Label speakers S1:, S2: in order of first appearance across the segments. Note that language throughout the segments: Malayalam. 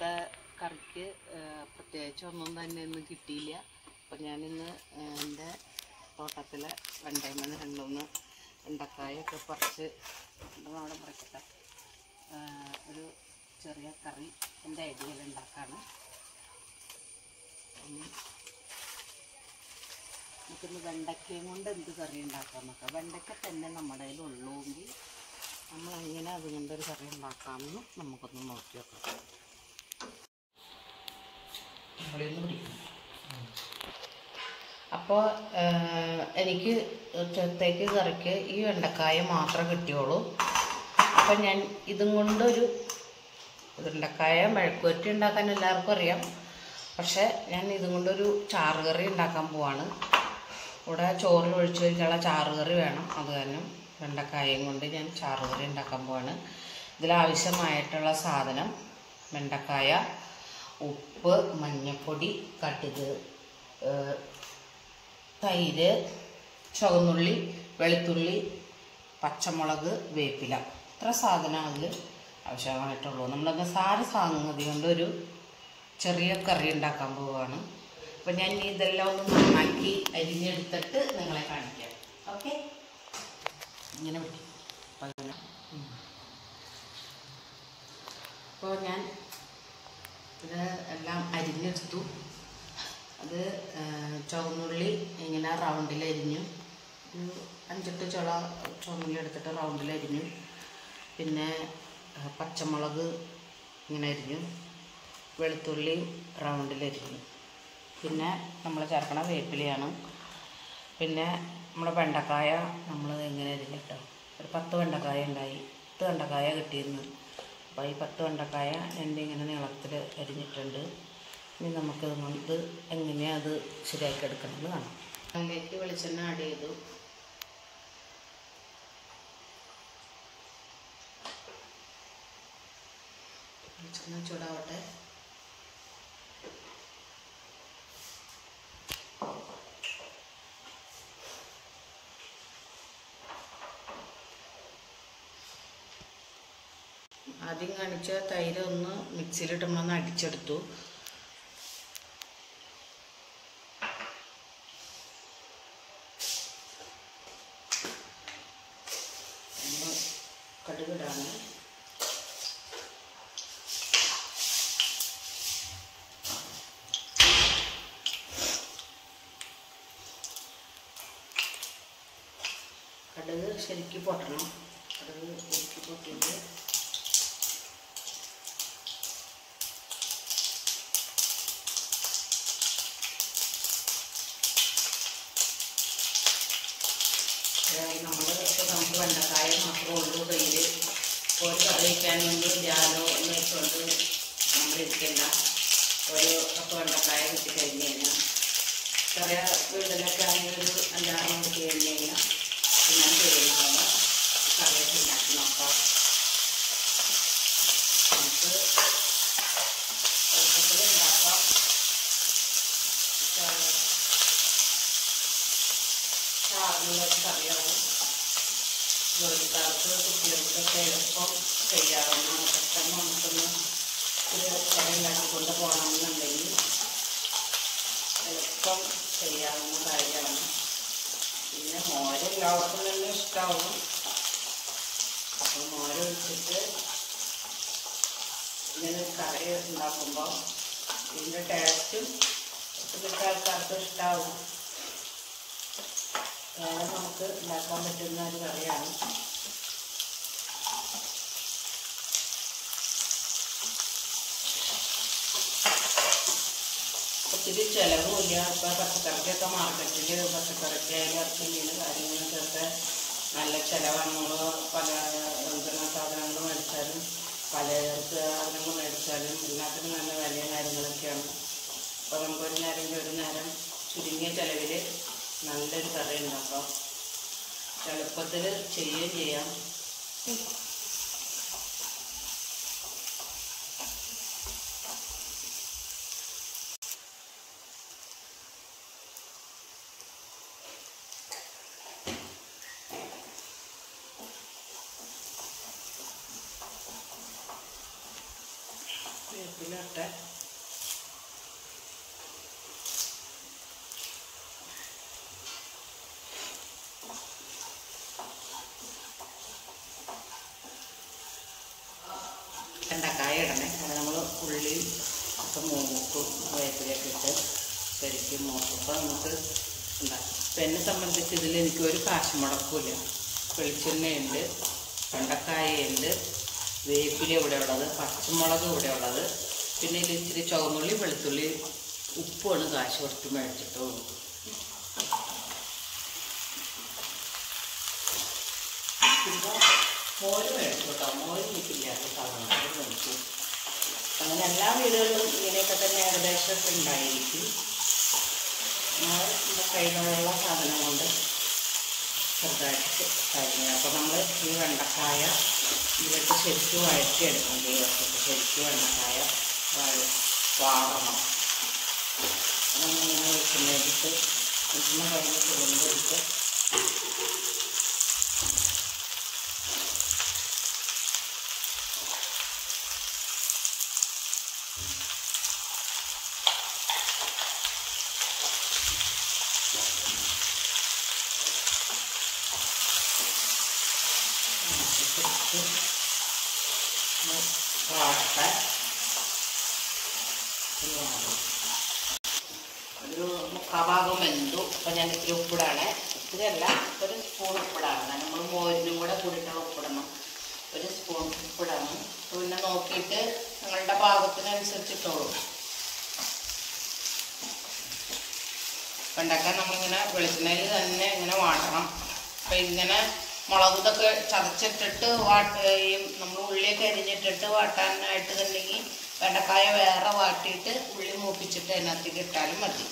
S1: ഇന്നത്തെ കറിക്ക് ഏഹ്, പ്രത്യേകിച്ച് ഒന്നും തന്നെ ഇന്ന് കിട്ടിയില്ല അപ്പം ഞാനിന്ന് ഏഹ്, എൻ്റെ തോട്ടത്തിലെ വെണ്ടയമന്ന് രണ്ടൊന്ന് വെണ്ടക്കായൊക്കെ പറിച്ച് അവിടെ പറിക്കട്ടെ ഏഹ്, ഒരു ചെറിയ കറി എൻ്റെ ഐഡിയയിൽ ഉണ്ടാക്കാണ് അപ്പം നമുക്കിന്ന് വെണ്ടയ്ക്കയും കൊണ്ട് എന്ത് കറി ഉണ്ടാക്കാം നോക്കാം വെണ്ടയ്ക്ക തന്നെ നമ്മുടെ കയ്യിൽ ഉള്ളുവെങ്കിൽ നമ്മൾ എങ്ങനെ അതുകൊണ്ടൊരു കറി ഉണ്ടാക്കാമെന്ന് നമുക്കൊന്ന് നോക്കി നോക്കാം അപ്പോൾ എനിക്ക് ഉച്ചത്തേക്ക് കറിക്ക് ഈ വെണ്ടക്കായ മാത്രമേ കിട്ടിയുള്ളൂ അപ്പം ഞാൻ ഇതും കൊണ്ടൊരു വെണ്ടക്കായ മെഴുക്കുവരട്ടി ഉണ്ടാക്കാൻ എല്ലാവർക്കും അറിയാം പക്ഷേ ഞാൻ ഇതും കൊണ്ടൊരു ചാറുകറി ഉണ്ടാക്കാൻ പോവാണ് ഇവിടെ ചോറിൽ ഒഴിച്ചു കഴിക്കാനുള്ള ചാറുകറി വേണം അത് കാരണം വെണ്ടക്കായയും കൊണ്ട് ഞാൻ ചാറുകറി ഉണ്ടാക്കാൻ പോവാണ് ഇതിലാവശ്യമായിട്ടുള്ള സാധനം വെണ്ടക്കായ ഉപ്പ് മഞ്ഞൾപ്പൊടി കടുക് ഏഹ്, തൈര് ചുവന്നുള്ളി വെളുത്തുള്ളി പച്ചമുളക് വേപ്പില ഇത്ര സാധനം അതിൽ ആവശ്യമായിട്ടുള്ളൂ നമ്മളത് സാര സംഗതി കൊണ്ട് ഒരു ചെറിയ കറി ഉണ്ടാക്കാൻ പോവുകയാണ് അപ്പം ഞാൻ ഇനി ഇതെല്ലാം ഒന്ന് നന്നാക്കി അരിഞ്ഞെടുത്തിട്ട് നിങ്ങളെ കാണിക്കാം ഓക്കെ ഇങ്ങനെ പിടി. അപ്പം അങ്ങനെ അപ്പോൾ ഞാൻ ഇത് എല്ലാം അരിഞ്ഞെടുത്തു അത് ആ, ചുവന്നുള്ളി ഇങ്ങനെ റൗണ്ടിൽ അരിഞ്ഞു ഒരു അഞ്ചെട്ട് ചുള ചുവന്നുള്ളി എടുത്തിട്ട് റൗണ്ടിൽ അരിഞ്ഞു പിന്നെ ആ, പച്ചമുളക് ഇങ്ങനെ അരിഞ്ഞു വെളുത്തുള്ളി റൗണ്ടിൽ അരിഞ്ഞു പിന്നെ നമ്മൾ ചേർക്കണ വേപ്പിലയാണ് പിന്നെ നമ്മുടെ വെണ്ടക്കായ നമ്മൾ എങ്ങനെ അരിഞ്ഞിട്ടോ ഒരു പത്ത് വെണ്ടക്കായ ഉണ്ടായി പത്ത് വെണ്ടക്കായ കിട്ടിയിരുന്നു അപ്പോൾ ഈ പത്ത് വെണ്ടക്കായ എൻ്റെ ഇങ്ങനെ നീളത്തിൽ അരിഞ്ഞിട്ടുണ്ട് ഇനി നമുക്കത് കൊണ്ട് എങ്ങനെയാണ് അത് ശരിയാക്കി എടുക്കണമെന്ന് കാണാം അതിലേക്ക് വെളിച്ചെണ്ണ ആഡ് ചെയ്തു വെളിച്ചെണ്ണ ചൂടാവട്ടെ ആദ്യം കാണിച്ച തൈര് ഒന്ന് മിക്സിയിലിട്ട് നമ്മളൊന്ന് അടിച്ചെടുത്തു നമ്മൾ കടുകിടാണ് കടുക് ശരിക്കും പൊട്ടണം കടുക് ശരിക്കും പൊട്ടിയിട്ട് നമ്മൾ ഇപ്പോൾ നമുക്ക് വെണ്ടക്കായ മാത്രമേ ഉള്ളൂ കയ്യിൽ ഒരു കറി വയ്ക്കാൻ വേണ്ടി ജാലോ എന്ന് വെച്ചുകൊണ്ട് നമ്മൾ ഇരിക്കണ്ട ഒരു കപ്പ് വെണ്ടക്കായ കിട്ടി കഴിഞ്ഞ് കഴിഞ്ഞാൽ ചെറിയ വീട്ടിലൊക്കെ ആണെങ്കിൽ ഒരു അഞ്ചാറ് കിട്ടി കഴിഞ്ഞ് കഴിഞ്ഞാൽ പിന്നെ ചെയ്യുന്നതാണ് കറിയൊക്കെ ഉണ്ടാക്കി നോക്കാം നമുക്ക് എളുപ്പത്തിൽ ഉണ്ടാക്കാം ചാറിനുള്ള കറിയാവും ജോലിക്കാർക്ക് കുട്ടികൾക്കൊക്കെ എളുപ്പം ചെയ്യാവുന്നതാണ് പെട്ടെന്ന് നമുക്കൊന്ന് ഒരു കറി ഉണ്ടാക്കിക്കൊണ്ട് പോകണമെന്നുണ്ടെങ്കിൽ എളുപ്പം ചെയ്യാവുന്ന കാര്യമാണ് പിന്നെ മോര് എല്ലാവർക്കും തന്നെ ഇഷ്ടമാവും അപ്പോൾ മോര് ഒഴിച്ചിട്ട് ഇങ്ങനെ കറി ഉണ്ടാക്കുമ്പോൾ ഇതിൻ്റെ ടേസ്റ്റും ഒട്ടുമിക്ക ആൾക്കാർക്ക് ഇഷ്ടമാവും വേറെ നമുക്ക് ഉണ്ടാക്കാൻ പറ്റുന്ന ഒരു കറിയാണ് ഒത്തിരി ചിലവുമില്ല ഇപ്പോൾ പച്ചക്കറിക്കൊക്കെ മാർക്കറ്റിൽ പച്ചക്കറിക്കായാലും ഇറച്ചിമീൻ കാര്യങ്ങൾക്കൊക്കെ നല്ല ചിലവാണ് നമ്മൾ പല വ്യഞ്ജന സാധനങ്ങൾ മേടിച്ചാലും പലചരക്ക് സാധനങ്ങൾ മേടിച്ചാലും എല്ലാത്തിനും നല്ല വിലയും കാര്യങ്ങളൊക്കെയാണ് അപ്പോൾ നമുക്കൊരു നേരം ഒരു നേരം ചുരുങ്ങിയ ചിലവിൽ നല്ലൊരു കറി ഉണ്ടാക്കാം എളുപ്പത്തിൽ ചെയ്യുകയും ചെയ്യാം വേപ്പില ഇട്ടെ വെണ്ടക്കായ ഇടണേ അത് നമ്മൾ ഉള്ളി ഒക്കെ മൂക്കും വേപ്പിലൊക്കെ ഇട്ട് ശരിക്കും മൂക്കും അപ്പോൾ നമുക്ക് ഉണ്ടാക്കും അപ്പം എന്നെ സംബന്ധിച്ച് ഇതിൽ എനിക്ക് ഒരു കാശ് മുടക്കില്ല വെളിച്ചെണ്ണയുണ്ട് വെണ്ടക്കായുണ്ട് വേപ്പില ഇവിടെ ഉള്ളത് പച്ചമുളക് ഇവിടെ ഉള്ളത് പിന്നെ ഇതിൽ ഇച്ചിരി ചുവന്നുള്ളി വെളുത്തുള്ളി ഉപ്പാണ് കാശ് കൊടുത്ത് മേടിച്ചിട്ടുള്ളൂ പിന്നെ മോര് മേടിച്ചു കേട്ടോ മോര് എനിക്കില്ലാത്ത സാധനം അത് മേടിച്ചു അങ്ങനെ എല്ലാ വീടുകളിലും ഇങ്ങനെയൊക്കെ തന്നെ ഏകദേശമൊക്കെ ഉണ്ടായിരിക്കും നമ്മൾ നമ്മുടെ കയ്യിലുള്ള സാധനം കൊണ്ട് ചെറുതായിട്ട് കഴിഞ്ഞു അപ്പോൾ നമ്മൾ ഈ വെണ്ടക്കായ ഇതിലിട്ട് ശരിക്കും വഴറ്റിയെടുക്കണം ദൈവത്തൊക്കെ ശരിക്കും വെണ്ടക്കായ വഴ വാടണം അതങ്ങനെ വെക്കുന്നതിട്ട് വെക്കുന്ന കഴിഞ്ഞിട്ട് കൊണ്ടുപോയിട്ട് വാട്ട ഒരു മുക്കാഭാഗം വെന്തു അപ്പം ഞാൻ ഇത്തിരി ഉപ്പിടാണ് ഇത്തിരി അല്ല ഒരു സ്പൂൺ ഉപ്പിടാണ് നമ്മൾ മോരിനും കൂടെ കൂടിയിട്ട് ഉപ്പിടണം ഒരു സ്പൂൺ ഉപ്പിടണം അപ്പോൾ പിന്നെ നോക്കിയിട്ട് നിങ്ങളുടെ പാകത്തിനനുസരിച്ചിട്ടോളൂ വെണ്ടക്ക നമ്മളിങ്ങനെ വെളിച്ചെണ്ണയിൽ തന്നെ ഇങ്ങനെ വാട്ടണം അപ്പം ഇങ്ങനെ മുളക് ഇതൊക്കെ ചതച്ചിട്ടിട്ട് വാട്ട് ഈ നമ്മൾ ഉള്ളിയൊക്കെ അരിഞ്ഞിട്ടിട്ട് വാട്ടാനായിട്ട് തന്നെങ്കിൽ വെണ്ടക്കായ വേറെ വാട്ടിയിട്ട് ഉള്ളി മൂപ്പിച്ചിട്ട് അതിനകത്തേക്ക് ഇട്ടാലും മതി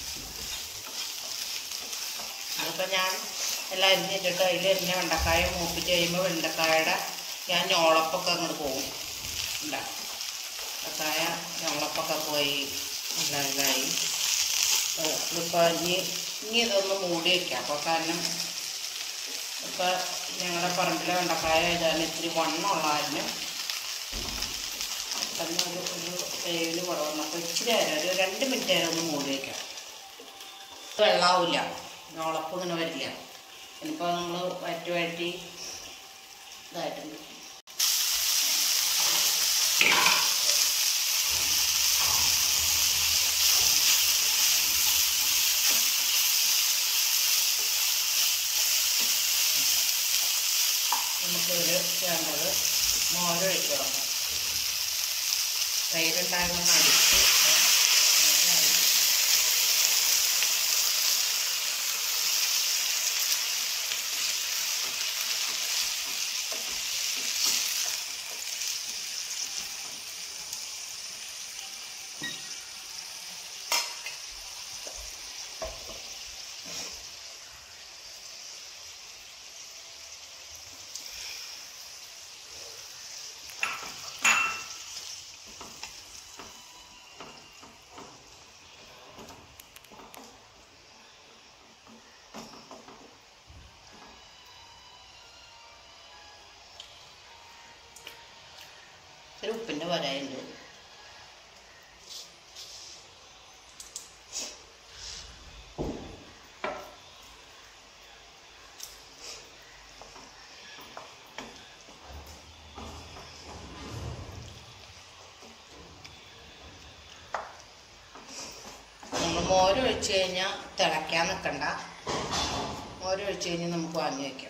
S1: അതിപ്പോൾ ഞാൻ എല്ലാം അരിഞ്ഞിട്ടിട്ട് അതിൽ എരിഞ്ഞ വെണ്ടക്കായ മൂപ്പിച്ച് കഴിയുമ്പോൾ വെണ്ടക്കായുടെ ഞാൻ ഞോളപ്പൊക്കെ അങ്ങോട്ട് പോകും ഇല്ല വെണ്ടക്കായ ഞോളപ്പൊക്കെ പോയി നല്ല ഇതായി ഇപ്പോൾ ഇനി ഇനി ഇതൊന്ന് മൂടി വയ്ക്കാം അപ്പോൾ കാരണം ഇപ്പോൾ ഞങ്ങളുടെ പറമ്പിലെ വെണ്ടക്കായ ഏതായാലും ഇത്തിരി വണ്ണമുള്ളതിന് പെട്ടെന്ന് ഒരു ഒരു വേവിന് കുറവുണ്ട് അപ്പോൾ ഇച്ചിരി നേരം ഒരു രണ്ട് മിനിറ്റ് നേരം ഒന്ന് മൂടി വയ്ക്കാം വെള്ളാവില്ല നോളപ്പ് ഇങ്ങനെ വരില്ല ഇനിയിപ്പോൾ നമ്മൾ വയറ്റി വഴറ്റി ഇതായിട്ടുണ്ട് നമുക്കിതിൽ വേണ്ടത് മോരൊഴിച്ച് കൊടുക്കാം തൈരുണ്ടാകുന്ന അടിച്ച് ഇത്തിരി ഉപ്പിൻ്റെ വരായുണ്ട് നമ്മൾ മോര് ഒഴിച്ച് കഴിഞ്ഞാൽ തിളയ്ക്കാൻ നിൽക്കണ്ട മോര് ഒഴിച്ച് കഴിഞ്ഞാൽ നമുക്ക് വാങ്ങി വയ്ക്കാം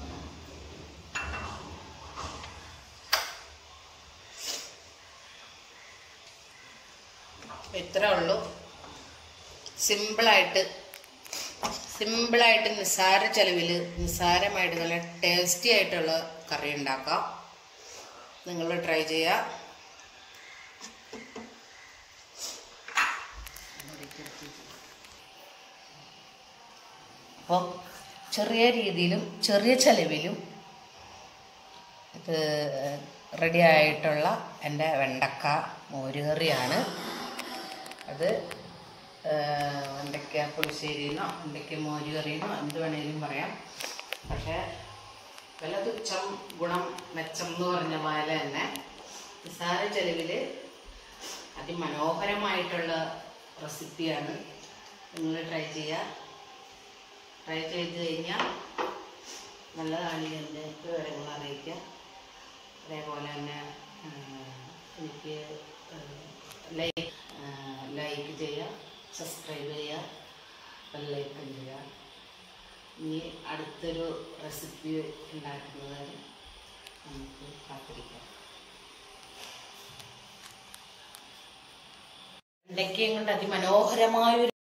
S1: ഇത്രേ ഉള്ളൂ സിമ്പിളായിട്ട് സിമ്പിളായിട്ട് നിസ്സാര ചെലവിൽ നിസ്സാരമായിട്ട് നല്ല ടേസ്റ്റി ആയിട്ടുള്ള കറി ഉണ്ടാക്കാം നിങ്ങൾ ട്രൈ ചെയ്യുക അപ്പം ചെറിയ രീതിയിലും ചെറിയ ചെലവിലും ഇത് റെഡി ആയിട്ടുള്ള എൻ്റെ വെണ്ടക്ക മോരുകറിയാണ് അത് വെണ്ടയ്ക്ക പുളിശ്ശേരിന്നോ വെണ്ടയ്ക്ക മോരുകറിയെന്നോ എന്ത് വേണേലും പറയാം പക്ഷേ വില തുച്ഛം ഗുണം മെച്ചം എന്ന് പറഞ്ഞ പോലെ തന്നെ നിസ്സാര ചെലവിൽ അതിമനോഹരമായിട്ടുള്ള റെസിപ്പിയാണ് നിങ്ങൾ ട്രൈ ചെയ്യുക ട്രൈ ചെയ്ത് കഴിഞ്ഞാൽ നല്ലതാണെങ്കിൽ എൻ്റെ വിവരങ്ങൾ അറിയിക്കുക അതേപോലെ തന്നെ ആ, എനിക്ക് ലൈക്ക് ലൈക്ക് ചെയ്യുക സബ്സ്ക്രൈബ് ചെയ്യുക ബെല്ലൈക്കൺ ചെയ്യുക ഇനി അടുത്തൊരു റെസിപ്പി ഉണ്ടാക്കുന്നത് വരെ നമുക്ക് കാത്തിരിക്കാം വെണ്ടയ്ക്കയും കൊണ്ട് അതിമനോഹരമായ ഒരു